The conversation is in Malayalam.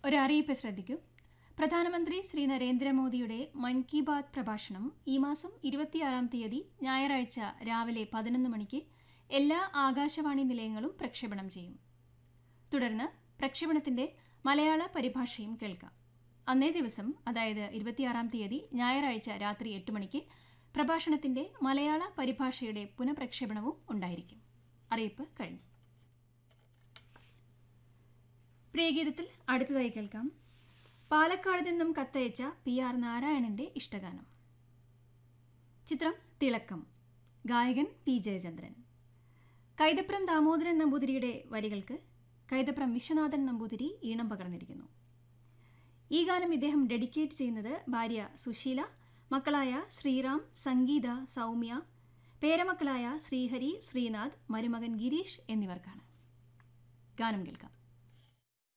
ഒരു അറിയിപ്പ് ശ്രദ്ധിക്കൂ പ്രധാനമന്ത്രി ശ്രീ നരേന്ദ്രമോദിയുടെ മൻ കി ബാത് പ്രഭാഷണം ഈ മാസം ഇരുപത്തിയാറാം തീയതി ഞായറാഴ്ച രാവിലെ പതിനൊന്ന് മണിക്ക് എല്ലാ ആകാശവാണി നിലയങ്ങളും പ്രക്ഷേപണം ചെയ്യും തുടർന്ന് പ്രക്ഷേപണത്തിന്റെ മലയാള പരിഭാഷയും കേൾക്കാം അന്നേ ദിവസം അതായത് ഇരുപത്തിയാറാം തീയതി ഞായറാഴ്ച രാത്രി എട്ട് മണിക്ക് പ്രഭാഷണത്തിന്റെ മലയാള പരിഭാഷയുടെ പുനഃപ്രക്ഷേപണവും ഉണ്ടായിരിക്കും അറിയിപ്പ് കഴിഞ്ഞു പ്രിയഗീതത്തിൽ അടുത്തതായി കേൾക്കാം പാലക്കാട് നിന്നും കത്തയച്ച പി ആർ നാരായണന്റെ ഇഷ്ടഗാനം ചിത്രം തിളക്കം ഗായകൻ പി ജയചന്ദ്രൻ കൈതപ്രം ദാമോദരൻ നമ്പൂതിരിയുടെ വരികൾക്ക് കൈതപ്രം വിശ്വനാഥൻ നമ്പൂതിരി ഈണം പകർന്നിരിക്കുന്നു ഈ ഗാനം ഇദ്ദേഹം ഡെഡിക്കേറ്റ് ചെയ്യുന്നത് ഭാര്യ സുശീല മക്കളായ ശ്രീറാം സംഗീത സൗമ്യ പേരമക്കളായ ശ്രീഹരി ശ്രീനാഥ് മരുമകൻ ഗിരീഷ് എന്നിവർക്കാണ് ഗാനം കേൾക്കാം